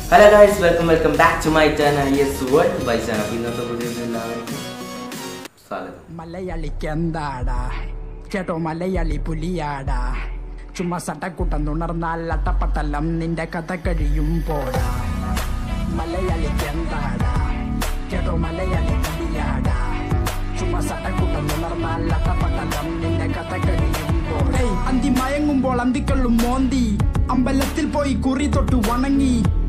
hello guys welcome welcome back to my channel yes world by channel അപ്പോൾ ഇന്നത്തെ പുതിയ എല്ലാവർക്കും സ്വാഗതം മലയാളിക്ക് എന്താടാ കേട്ടോ മലയാളി പുലിയാടാ ചുമ്മാ സട്ടക്കുട്ടം തുണർന്നാൽ അട്ടപ്പട്ടലം നിന്റെ കഥ കഴിയും പോടാ മലയാളിക്ക് എന്താടാ കേട്ടോ മലയാളി പുലിയാടാ ചുമ്മാ സട്ടക്കുട്ടം തുണർന്നാൽ അട്ടപ്പട്ടലം നിന്റെ കഥ കഴിയും പോടാ ഏയ്, അന്തി മയങ്ങുമ്പോൾ അന്തിക്കള്ളും മോന്തി അമ്പലത്തിൽ പോയി കുറി തൊട്ട് വണങ്ങി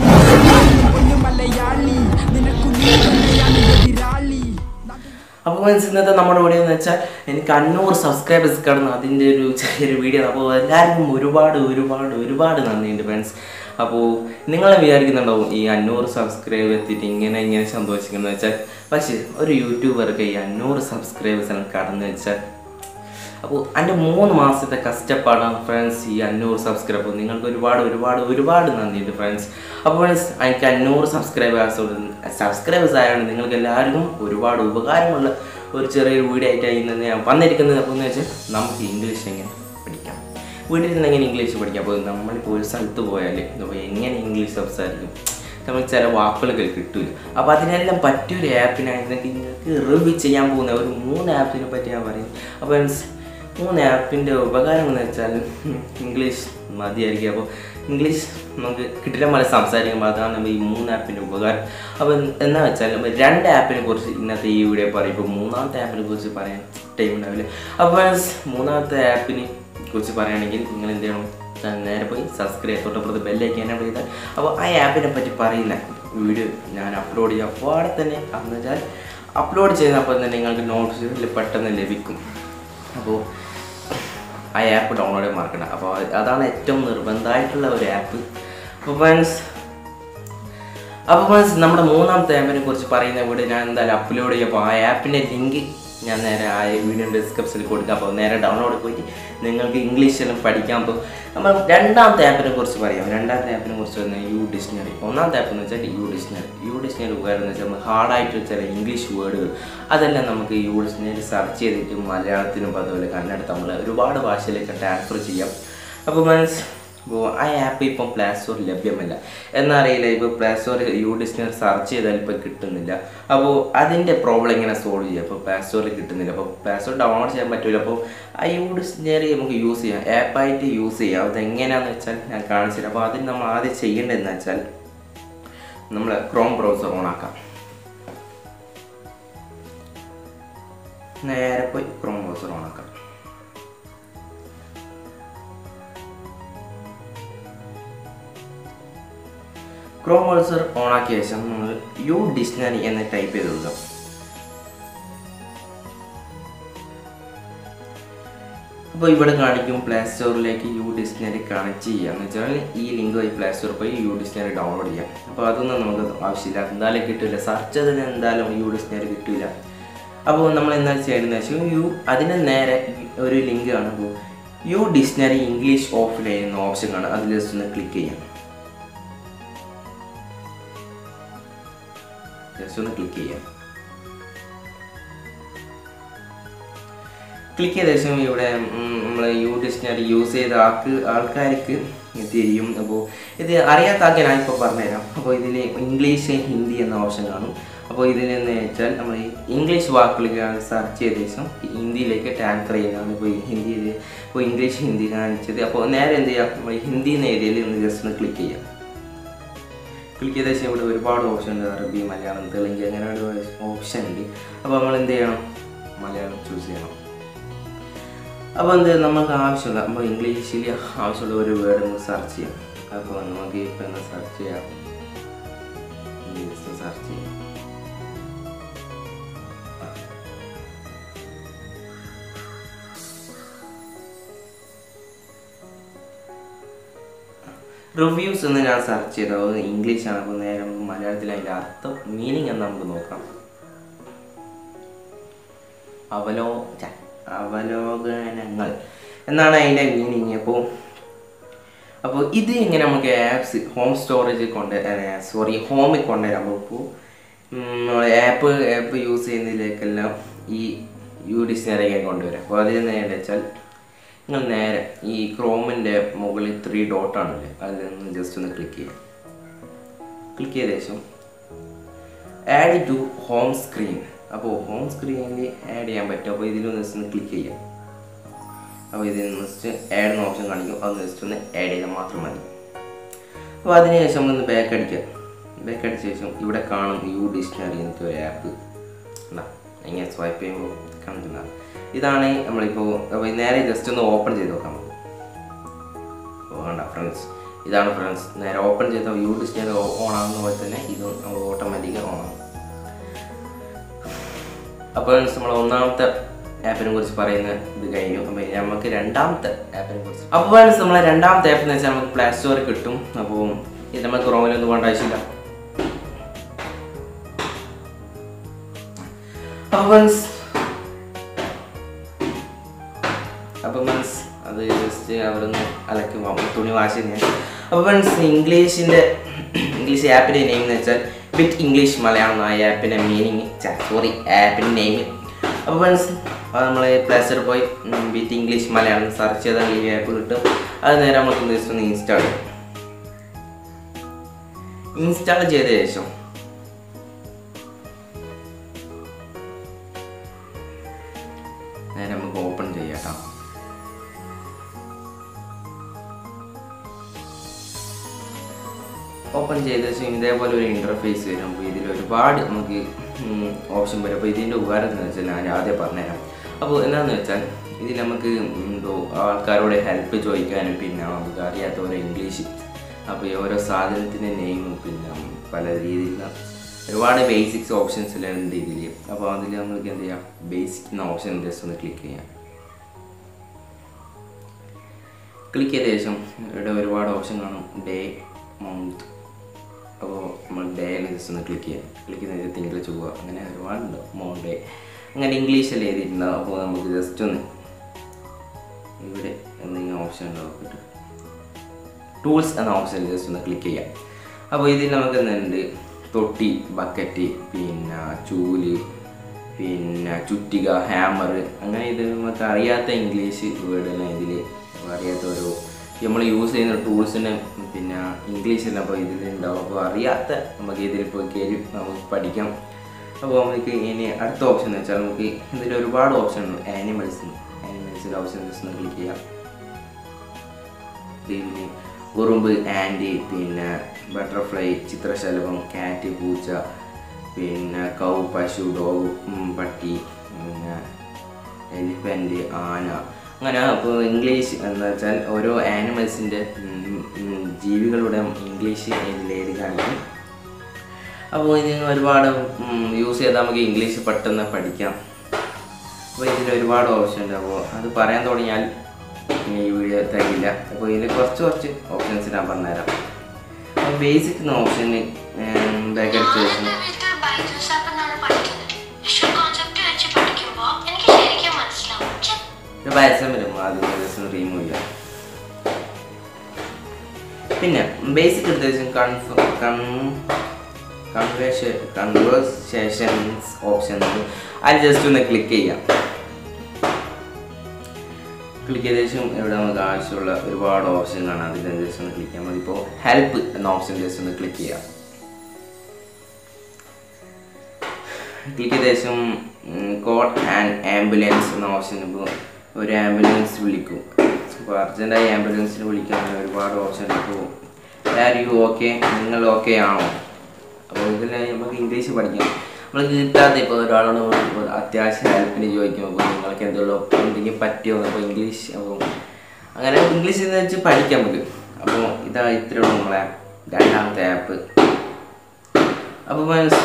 ഒരു മലയാളി നിനക്കു നീ തന്നെയാണ് എതിരാളി അപ്പോൾ മീൻസ് ഇന്നത്തെ നമ്മുടെ വീഡിയോ എന്ന് വെച്ചാൽ എനിക്ക് അഞ്ഞൂറ് സബ്സ്ക്രൈബേഴ്സ് കിടന്നു അതിൻ്റെ ഒരു ചെറിയൊരു വീഡിയോ അപ്പോൾ എല്ലാവർക്കും ഒരുപാട് ഒരുപാട് ഒരുപാട് നന്ദിയുണ്ട് ഫ്രണ്ട്സ് അപ്പോൾ നിങ്ങൾ വിചാരിക്കുന്നുണ്ടാവും ഈ അഞ്ഞൂറ് സബ്സ്ക്രൈബ് എത്തിയിട്ട് ഇങ്ങനെ ഇങ്ങനെ സന്തോഷിക്കുന്നത് വെച്ചാൽ പക്ഷേ ഒരു യൂട്യൂബർക്ക് ഈ അഞ്ഞൂറ് സബ്സ്ക്രൈബേഴ്സ് എല്ലാം കടന്നു വെച്ചാൽ അപ്പോൾ എൻ്റെ മൂന്ന് മാസത്തെ കഷ്ടപ്പാടാണ് ഫ്രണ്ട്സ് ഈ അഞ്ഞൂറ് സബ്സ്ക്രൈബ് അപ്പോൾ നിങ്ങൾക്ക് ഒരുപാട് ഒരുപാട് ഒരുപാട് നന്ദിയുണ്ട് ഫ്രണ്ട്സ് അപ്പോൾ ഫ്രണ്ട്സ് എനിക്ക് അഞ്ഞൂറ് സബ്സ്ക്രൈബേഴ്സ് സബ്സ്ക്രൈബേഴ്സ് ആയതുകൊണ്ട് നിങ്ങൾക്ക് എല്ലാവർക്കും ഒരുപാട് ഉപകാരമുള്ള ഒരു ചെറിയൊരു വീഡിയോ ആയിട്ടാണ് ഇന്ന് ഞാൻ വന്നിരിക്കുന്നത് അപ്പോൾ എന്ന് വെച്ചാൽ നമുക്ക് ഇംഗ്ലീഷ് എങ്ങനെ പഠിക്കാം വീട്ടിൽ നിന്ന് എങ്ങനെ ഇംഗ്ലീഷ് പഠിക്കാം അപ്പോൾ നമ്മളിപ്പോൾ ഒരു സ്ഥലത്ത് പോയാൽ അപ്പോൾ എങ്ങനെ ഇംഗ്ലീഷ് സംസാരിക്കും നമുക്ക് ചില വാക്കുകളൊക്കെ കിട്ടില്ല അപ്പോൾ അതിനെല്ലാം പറ്റിയൊരു ആപ്പിനായി നിങ്ങൾക്ക് നിങ്ങൾക്ക് റിവ്യൂ ചെയ്യാൻ പോകുന്ന ഒരു മൂന്ന് ആപ്പിനെ പറ്റി ഞാൻ പറയും അപ്പോൾ friends, മൂന്ന് ആപ്പിൻ്റെ ഉപകാരം എന്ന് വെച്ചാൽ ഇംഗ്ലീഷ് മതിയായിരിക്കും അപ്പോൾ ഇംഗ്ലീഷ് നമുക്ക് കിട്ടില്ല പോലെ സംസാരിക്കുമ്പോൾ അതാണ് നമ്മൾ ഈ മൂന്ന് ആപ്പിൻ്റെ ഉപകാരം അപ്പോൾ എന്താ വെച്ചാൽ നമ്മൾ രണ്ട് ആപ്പിനെ കുറിച്ച് ഇന്നത്തെ ഈ വീഡിയോ പറയും ഇപ്പോൾ മൂന്നാമത്തെ ആപ്പിനെ കുറിച്ച് പറയാൻ ടൈം ഉണ്ടാവില്ല അപ്പോൾ friends, മൂന്നാമത്തെ ആപ്പിനെ കുറിച്ച് പറയുകയാണെങ്കിൽ നിങ്ങൾ എന്ത് ചെയ്യണം ഞാൻ നേരെ പോയി സബ്സ്ക്രൈബ് തൊട്ടപ്പുറത്ത് ബെല്ലേക്ക് എന്നെ ചെയ്താൽ അപ്പോൾ ആ ആപ്പിനെ പറ്റി പറയില്ല വീഡിയോ ഞാൻ അപ്ലോഡ് ചെയ്യാം അപ്പോൾ അവിടെ തന്നെ എന്ന് വെച്ചാൽ അപ്ലോഡ് ചെയ്യുന്നപ്പോൾ തന്നെ നിങ്ങൾക്ക് നോട്ടിഫിക്കേഷൻ പെട്ടെന്ന് ലഭിക്കും അപ്പോൾ ആ ആപ്പ് ഡൗൺലോഡ് ചെയ്യാൻ മറക്കണം അപ്പോൾ അതാണ് ഏറ്റവും നിർബന്ധമായിട്ടുള്ള ഒരു ആപ്പ് അപ്പോൾ ഫ്രണ്ട്സ് അപ്പോൾ ഫ്രണ്ട്സ് നമ്മുടെ മൂന്നാമത്തെ ആപ്പിനെ കുറിച്ച് പറയുന്ന വീഡിയോ ഞാൻ എന്തായാലും അപ്ലോഡ് ചെയ്യും അപ്പോൾ ആ ആപ്പിൻ്റെ ലിങ്ക് ഞാൻ നേരെ ആ വീഡിയോ ഡിസ്ക്രിപ്ഷനിൽ കൊടുക്കാം അപ്പോൾ നേരെ ഡൗൺലോഡ് പോയിട്ട് നിങ്ങൾക്ക് ഇംഗ്ലീഷെല്ലാം പഠിക്കാം അപ്പോൾ നമ്മൾ രണ്ടാമത്തെ ആപ്പിനെ കുറിച്ച് പറയാം രണ്ടാമത്തെ ആപ്പിനെ കുറിച്ച് പറഞ്ഞാൽ യു ഡിക്ഷണറി ഒന്നാമത്തെ ആപ്പ് എന്ന് വെച്ചാൽ യു ഡിക്ഷണറി യു ഡിക്ഷണറി ഉപകാരം എന്ന് വെച്ചാൽ നമ്മൾ ഹാർഡായിട്ട് ചില ഇംഗ്ലീഷ് വേർഡുകൾ അതെല്ലാം നമുക്ക് യു ഡിക്ഷണറി സെർച്ച് ചെയ്തിട്ട് മലയാളത്തിനും അതുപോലെ കന്നഡ നമ്മൾ ഒരുപാട് ഭാഷയിലേക്ക് ട്രാൻസ്ഫർ ചെയ്യാം അപ്പോൾ മനസ്സ് അപ്പോൾ ആ ആപ്പ് ഇപ്പം പ്ലേ സ്റ്റോറിൽ ലഭ്യമല്ല എന്നറിയില്ല ഇപ്പോൾ പ്ലേ സ്റ്റോറിൽ യു ഡിസ്നർ സെർച്ച് ചെയ്താൽ ഇപ്പോൾ കിട്ടുന്നില്ല അപ്പോൾ അതിൻ്റെ പ്രോബ്ലം എങ്ങനെ സോൾവ് ചെയ്യാം അപ്പോൾ പ്ലേ സ്റ്റോറിൽ കിട്ടുന്നില്ല അപ്പോൾ പ്ലേ സ്റ്റോർ ഡൗൺലോഡ് ചെയ്യാൻ പറ്റില്ല അപ്പോൾ ആ യു ഡിസ്നറി നമുക്ക് യൂസ് ചെയ്യാം ആപ്പായിട്ട് യൂസ് ചെയ്യാം അതെങ്ങനെയാണെന്ന് വെച്ചാൽ ഞാൻ കാണിച്ചു തരാം അപ്പോൾ അതിന് നമ്മൾ ആദ്യം ചെയ്യേണ്ടതെന്ന് വെച്ചാൽ നമ്മൾ ക്രോം ബ്രൗസർ ഓൺ ആക്കാം നേരെ പോയി ക്രോം ബ്രൗസർ ഓൺ ആക്കാം ക്രോം ബ്രൗസർ ഓൺ ആക്കിയ ശേഷം നമ്മൾ യു ഡിക്ഷണറി എന്ന് ടൈപ്പ് ചെയ്ത് കൊടുക്കാം അപ്പോൾ ഇവിടെ കാണിക്കും പ്ലേ സ്റ്റോറിലേക്ക് യു ഡിക്ഷണറി കണക്ട് ചെയ്യുക എന്ന് വെച്ചാൽ ഈ ലിങ്ക് വഴി പ്ലേ സ്റ്റോറിൽ പോയി യു ഡിക്ഷണറി ഡൗൺലോഡ് ചെയ്യാം അപ്പോൾ അതൊന്നും നമുക്ക് ആവശ്യമില്ല എന്തായാലും കിട്ടില്ല സെർച്ച് ചെയ്തതിന് എന്തായാലും യു ഡിക്ഷണറി കിട്ടില്ല അപ്പോൾ നമ്മൾ എന്താ ചെയ്യേണ്ടതെന്ന് വെച്ചാൽ യു അതിന് നേരെ ഒരു ലിങ്ക് ആണ് അപ്പോൾ യു ഡിക്ഷണറി ഇംഗ്ലീഷ് ഓഫ്ലൈൻ എന്ന ഓപ്ഷൻ കാണാം അതിൽ ജസ്റ്റ് ഒന്ന് ക്ലിക്ക് ചെയ്യാം ജസ്റ്റ് ഒന്ന് ക്ലിക്ക് ചെയ്യാം ക്ലിക്ക് ചെയ്ത ശേഷം ഇവിടെ നമ്മൾ യു ഡിക്ഷണറി യൂസ് ചെയ്ത ആൾക്ക് ആൾക്കാർക്ക് തിരിയും അപ്പോൾ ഇത് അറിയാത്ത ആൾക്ക് ഞാൻ ഇപ്പോൾ പറഞ്ഞുതരാം അപ്പോൾ ഇതിൽ ഇംഗ്ലീഷ് ഹിന്ദി എന്ന ഓപ്ഷൻ കാണും അപ്പോൾ ഇതിൽ എന്ന് വെച്ചാൽ നമ്മൾ ഈ ഇംഗ്ലീഷ് വാക്കുകൾ സെർച്ച് ചെയ്ത ശേഷം ഹിന്ദിയിലേക്ക് ട്രാൻസ്ഫർ ചെയ്യുന്നതാണ് ഇപ്പോൾ ഹിന്ദിയിൽ ഇപ്പോൾ ഇംഗ്ലീഷ് ഹിന്ദി കാണിച്ചത് അപ്പോൾ നേരെ എന്ത് ചെയ്യാം നമ്മൾ ഹിന്ദി എന്ന ഏരിയയിൽ ഒന്ന് ജസ്റ്റ് ഒന്ന് ക്ലിക്ക് ചെയ്യാം ക്ലിക്ക് ചെയ്ത ശേഷം ഇവിടെ ഒരുപാട് ഓപ്ഷൻ ഉണ്ട് അറബി മലയാളം തെലുങ്ക് അങ്ങനെ ഒരു ഓപ്ഷൻ ഉണ്ട് അപ്പോൾ നമ്മൾ എന്ത് ചെയ്യണം മലയാളം ചൂസ് ചെയ്യണം അപ്പോൾ എന്ത് നമുക്ക് ആവശ്യമുള്ള അപ്പോൾ ഇംഗ്ലീഷിൽ ആവശ്യമുള്ള ഒരു വേർഡ് നമുക്ക് സെർച്ച് ചെയ്യാം അപ്പോൾ നമുക്ക് ഇപ്പം ഒന്ന് സെർച്ച് ചെയ്യാം ഇംഗ്ലീഷ് സെർച്ച് ചെയ്യാം റിവ്യൂസ് എന്ന് ഞാൻ സെർച്ച് ചെയ്തത് അത് ഇംഗ്ലീഷാണ് അപ്പോൾ നേരെ നമുക്ക് മലയാളത്തിൽ അതിൻ്റെ അർത്ഥം മീനിങ് എന്ന് നമുക്ക് നോക്കാം അവലോ ഛ, അവലോകനങ്ങൾ എന്നാണ് അതിൻ്റെ മീനിങ് അപ്പോൾ അപ്പോൾ ഇത് എങ്ങനെ നമുക്ക് ആപ്സ് ഹോം സ്റ്റോറേജ് കൊണ്ട് സോറി ഹോമിൽ കൊണ്ടുവരാം അപ്പോൾ ആപ്പ് ആപ്പ് യൂസ് ചെയ്യുന്നതിലേക്കെല്ലാം ഈ യു ഡിക്ഷണറിയൊക്കെ കൊണ്ടുവരാം അപ്പോൾ അതിൽ നേരെ വെച്ചാൽ നിങ്ങൾ നേരെ ഈ ക്രോമിൻ്റെ മുകളിൽ ത്രീ ഡോട്ടാണല്ലേ അതിൽ നിന്ന് ജസ്റ്റ് ഒന്ന് ക്ലിക്ക് ചെയ്യാം ക്ലിക്ക് ചെയ്ത ശേഷം ആഡ് ടു ഹോം സ്ക്രീൻ അപ്പോൾ ഹോം സ്ക്രീനിൽ ആഡ് ചെയ്യാൻ പറ്റും അപ്പോൾ ഇതിലൊന്ന് ജസ്റ്റ് ഒന്ന് ക്ലിക്ക് ചെയ്യാം അപ്പോൾ ഇതിൽ ജസ്റ്റ് ആഡ് എന്ന ഓപ്ഷൻ കാണിക്കും അത് ജസ്റ്റ് ഒന്ന് ആഡ് ചെയ്താൽ മാത്രം മതി അപ്പോൾ അതിനുശേഷം ഒന്ന് ബാക്ക് അടിക്കുക ബാക്ക് അടിച്ച ശേഷം ഇവിടെ കാണും യു ഡിക്ഷണറി എന്നൊക്കെ ഒരു ആപ്പ് എന്താ ഇങ്ങനെ സ്വൈപ്പ് ചെയ്യുമ്പോൾ കാണുന്നുണ്ടാവും ഇതാണ് നമ്മളിപ്പോൾ അപ്പോൾ നേരെ ജസ്റ്റ് ഒന്ന് ഓപ്പൺ ചെയ്ത് നോക്കാം നമുക്ക് അപ്പോൾ വേണ്ട ഫ്രണ്ട്സ് ഇതാണ് ഫ്രണ്ട്സ് നേരെ ഓപ്പൺ ചെയ്ത യു ഡിക്ഷണറി ഓൺ ആകുന്ന പോലെ തന്നെ ഇത് ഓട്ടോമാറ്റിക്കായി ഓൺ ആകും അപ്പോൾ നമ്മൾ ഒന്നാമത്തെ ആപ്പിനെ കുറിച്ച് പറയുന്ന ഇത് കഴിഞ്ഞു അപ്പോൾ ഇനി നമുക്ക് രണ്ടാമത്തെ ആപ്പിനെ കുറിച്ച് അപ്പോൾ ഫ്രണ്ട്സ് നമ്മളെ രണ്ടാമത്തെ ആപ്പ് എന്ന് വെച്ചാൽ നമുക്ക് പ്ലേ സ്റ്റോറിൽ കിട്ടും അപ്പോൾ ഇത് നമുക്ക് ക്രോമിലൊന്നും പോകേണ്ട ആവശ്യമില്ല അപ്പോൾ ഫ്രണ്ട്സ് അപ്പോൾ മീൻസ് അത് ജസ്റ്റ് അവരൊന്ന് അലക്കി വാ- തുണി വാഷ് ചെയ്യാൻ അപ്പോൾ മീൻസ് ഇംഗ്ലീഷിൻ്റെ ഇംഗ്ലീഷ് ആപ്പിൻ്റെ നെയിം എന്ന് വെച്ചാൽ ബിറ്റ് ഇംഗ്ലീഷ് മലയാളം എന്ന ആ ആപ്പിൻ്റെ മീനിങ് സോറി ആപ്പിൻ്റെ നെയിം അപ്പോൾ മീൻസ് അത് നമ്മൾ പ്ലേ സ്റ്റോറിൽ പോയി ബിറ്റ് ഇംഗ്ലീഷ് മലയാളം സെർച്ച് ചെയ്താൽ ഈ ആപ്പ് കിട്ടും അത് നേരെ നമുക്ക് ജസ്റ്റ് ഒന്ന് ഇൻസ്റ്റാൾ ചെയ്യും ഇൻസ്റ്റാൾ ചെയ്ത ശേഷം നേരെ നമുക്ക് ഓപ്പൺ ചെയ്യാം കേട്ടോ ഓപ്പൺ ചെയ്ത ശേഷം ഇതേപോലെ ഒരു ഇൻ്റർഫേസ് വരും അപ്പോൾ ഇതിൽ ഒരുപാട് നമുക്ക് ഓപ്ഷൻ വരും അപ്പോൾ ഇതിൻ്റെ ഉപകാരം എന്ന് വെച്ചാൽ ഞാൻ ആദ്യം പറഞ്ഞുതരാം അപ്പോൾ എന്താണെന്ന് വെച്ചാൽ ഇതിൽ നമുക്ക് എന്തോ ആൾക്കാരോട് ഹെൽപ്പ് ചോദിക്കാനും പിന്നെ നമുക്ക് അറിയാത്ത ഓരോ ഇംഗ്ലീഷ് അപ്പോൾ ഈ ഓരോ സാധനത്തിൻ്റെ നെയിമും പിന്നെ പല രീതിയിലുള്ള ഒരുപാട് ബേസിക്സ് ഓപ്ഷൻസ് ഉണ്ട് ഇതിൽ അപ്പോൾ അതിൽ നമുക്ക് എന്ത് ചെയ്യാം ബേസിക് എന്ന ഓപ്ഷൻ ജസ്റ്റ് ഒന്ന് ക്ലിക്ക് ചെയ്യാം ക്ലിക്ക് ചെയ്ത ശേഷം ഇവിടെ ഒരുപാട് ഓപ്ഷൻ കാണും ഡേ മന്ത് അപ്പോൾ നമ്മൾ ഡേയിൽ ജസ്റ്റ് ഒന്ന് ക്ലിക്ക് ചെയ്യാം ക്ലിക്ക് ചെയ്ത് തിങ്കൾ ചൊവ്വ അങ്ങനെ ഒരുപാടുണ്ട് മോണ്ടേ അങ്ങനെ ഇംഗ്ലീഷിൽ എഴുതിയിട്ടുണ്ടാവും അപ്പോൾ നമുക്ക് ജസ്റ്റ് ഒന്ന് ഇവിടെ എന്തെങ്കിലും ഓപ്ഷൻ ഉണ്ടാവും ടൂൾസ് എന്ന ഓപ്ഷൻ ജസ്റ്റ് ഒന്ന് ക്ലിക്ക് ചെയ്യാം അപ്പോൾ ഇതിൽ നമുക്ക് എന്തുണ്ട് തൊട്ടി ബക്കറ്റ് പിന്നെ ചൂല് പിന്നെ ചുറ്റിക ഹാമർ അങ്ങനെ ഇത് നമുക്ക് അറിയാത്ത ഇംഗ്ലീഷ് വേർഡെല്ലാം ഇതിൽ അറിയാത്ത ഓരോ നമ്മൾ യൂസ് ചെയ്യുന്ന ടൂൾസിന് പിന്നെ ഇംഗ്ലീഷെല്ലാം അപ്പോൾ ഇതിലുണ്ടാവും അപ്പോൾ അറിയാത്ത നമുക്ക് ഇതിൽ പോയി കയറി നമുക്ക് പഠിക്കാം അപ്പോൾ നമുക്ക് ഇനി അടുത്ത ഓപ്ഷൻ എന്ന് വെച്ചാൽ നമുക്ക് ഇതിൽ ഒരുപാട് ഓപ്ഷൻ ഉണ്ട് ആനിമൽസ് ആനിമൽസിൻ്റെ ഓപ്ഷൻ ജസ്റ്റ് ഒന്ന് ക്ലിക്ക് ചെയ്യാം പിന്നെ ഉറുമ്പ് ആൻറ്റി പിന്നെ ബട്ടർഫ്ലൈ ചിത്രശലഭം കാറ്റ് പൂച്ച പിന്നെ കൗ പശു ഡോഗ് പട്ടി പിന്നെ എലിഫൻറ്റ് ആന അങ്ങനെ അപ്പോൾ ഇംഗ്ലീഷ് എന്ന് വെച്ചാൽ ഓരോ ആനിമൽസിൻ്റെ ജീവികളുടെ ഇംഗ്ലീഷ് ഇതിൽ എഴുതി കാണിക്കും അപ്പോൾ ഇത് ഒരുപാട് യൂസ് ചെയ്താൽ നമുക്ക് ഇംഗ്ലീഷ് പെട്ടെന്ന് പഠിക്കാം അപ്പോൾ ഇതിൽ ഒരുപാട് ഓപ്ഷൻ ഉണ്ട് അപ്പോൾ അത് പറയാൻ തുടങ്ങിയാൽ ഇനി ഈ വീഡിയോ തികയില്ല അപ്പോൾ ഇതിൽ കുറച്ച് കുറച്ച് ഓപ്ഷൻസ് ഞാൻ പറഞ്ഞുതരാം അപ്പോൾ ബേസിക് എന്ന ഓപ്ഷന് ബാക്ക് അടിച്ച ശേഷം വീട്ടിൽ ബൈജൂസ് ആപ്പ് എന്നാണ് പഠിക്കുന്നത് വിഷ്വൽ കോൺസെപ്റ്റ് വെച്ച് പഠിക്കുമ്പോൾ എനിക്ക് ശരിക്കും മനസ്സിലാവും ഛെ, ഒരു പരസ്യം വരും ആദ്യം ദിവസം റിമൂവ് ചെയ്യാം പിന്നെ ബേസിക് എടുത്ത ശേഷം കൺഫ കൺ കൺവേഷൻ കൺവേഴ്സേഷൻസ് ഓപ്ഷൻ ഉണ്ട് അത് ജസ്റ്റ് ഒന്ന് ക്ലിക്ക് ചെയ്യാം ക്ലിക്ക് ചെയ്ത ശേഷം ഇവിടെ നമുക്ക് ആവശ്യമുള്ള ഒരുപാട് ഓപ്ഷൻ കാണാം അതിൽ ജസ്റ്റ് ഒന്ന് ക്ലിക്ക് ചെയ്യാം നമുക്കിപ്പോൾ ഹെൽപ്പ് എന്ന ഓപ്ഷൻ ജസ്റ്റ് ഒന്ന് ക്ലിക്ക് ചെയ്യാം ക്ലിക്ക് ചെയ്ത ശേഷം കോൾ ആൻഡ് ആംബുലൻസ് എന്ന ഓപ്ഷൻ ഇപ്പോൾ ഒരു ആംബുലൻസ് വിളിക്കും അപ്പോൾ അർജൻറ്റായി ആംബുലൻസിന് വിളിക്കാൻ ഒരുപാട് ഓപ്ഷൻ ഉണ്ട് അപ്പോൾ ആർ യു ഓക്കെ നിങ്ങൾ ഓക്കെ ആണോ അപ്പോൾ ഇതിൽ നമുക്ക് ഇംഗ്ലീഷ് പഠിക്കാം നമ്മൾ കിട്ടാത്ത ഇപ്പോൾ ഒരാളോട് ഇപ്പോൾ അത്യാവശ്യം ഹെൽപ്പിന് ചോദിക്കും അപ്പോൾ നിങ്ങൾക്ക് എന്തെങ്കിലും എന്തെങ്കിലും പറ്റിയോ അപ്പോൾ ഇംഗ്ലീഷ് അപ്പോൾ അങ്ങനെ ഇംഗ്ലീഷ് എന്ന് വെച്ച് പഠിക്കാം നമുക്ക് അപ്പോൾ ഇതാ ഇത്രയുള്ളൂ നമ്മളെ രണ്ടാമത്തെ ആപ്പ് അപ്പോൾ മനസ്സ്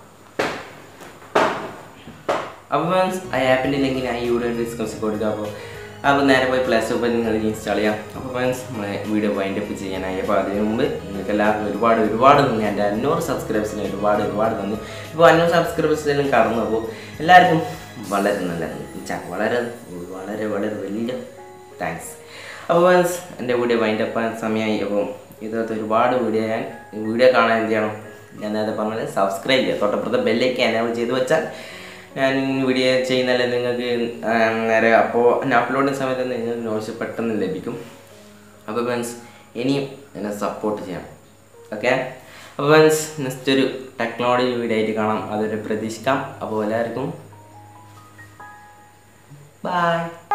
അപ്പോൾ മീൻസ് ആ ആപ്പിൻ്റെ ലിങ്ക് ഞാൻ ഈ വീഡിയോ ഡിസ്ക്രിപ്ഷൻ കൊടുക്കുക അപ്പോൾ അപ്പോൾ നേരെ പോയി പ്ലേ സ്റ്റോറിൽ നിങ്ങൾ ഇൻസ്റ്റാൾ ചെയ്യാം അപ്പോൾ മീൻസ് നമ്മളെ വീഡിയോ വൈൻഡ് അപ്പ് ചെയ്യാനായി അപ്പോൾ അതിന് മുമ്പ് നിങ്ങൾക്ക് എല്ലാവർക്കും ഒരുപാട് ഒരുപാട് നന്ദി എൻ്റെ അഞ്ഞൂറ് സബ്സ്ക്രൈബേഴ്സിന് ഒരുപാട് ഒരുപാട് നന്ദി ഇപ്പോൾ അഞ്ഞൂറ് സബ്സ്ക്രൈബേഴ്സിനെല്ലാം കടന്നു അപ്പോൾ എല്ലാവർക്കും വളരെ നല്ല ചാ വളരെ വളരെ വളരെ വലിയ താങ്ക്സ് അപ്പോൾ മീൻസ് എൻ്റെ വീഡിയോ വൈൻഡ് അപ്പ് സമയമായി അപ്പോൾ ഇതിനകത്ത് ഒരുപാട് വീഡിയോ ഞാൻ വീഡിയോ കാണാൻ എന്ത് ചെയ്യണം ഞാൻ നേരത്തെ പറഞ്ഞത് സബ്സ്ക്രൈബ് ചെയ്യുക തൊട്ടപ്പുറത്തെ ബെല്ലേക്ക് എനേബിൾ ചെയ്ത് വെച്ചാൽ ഞാൻ വീഡിയോ ചെയ്യുന്നതല്ലേ നിങ്ങൾക്ക് ആ, നേരെ അപ്പോൾ ഞാൻ അപ്ലോഡ് ചെയ്യുന്ന സമയത്ത് നിങ്ങൾക്ക് നോട്ട്സ് പെട്ടെന്ന് ലഭിക്കും അപ്പോൾ മീൻസ് ഇനിയും എന്നെ സപ്പോർട്ട് ചെയ്യണം ഓക്കെ അപ്പോൾ ഫ്രണ്ട്സ് നെക്സ്റ്റ് ഒരു ടെക്നോളജി വീഡിയോ ആയിട്ട് കാണാം അതൊരു പ്രതീക്ഷിക്കാം അപ്പോൾ എല്ലാവർക്കും ബൈ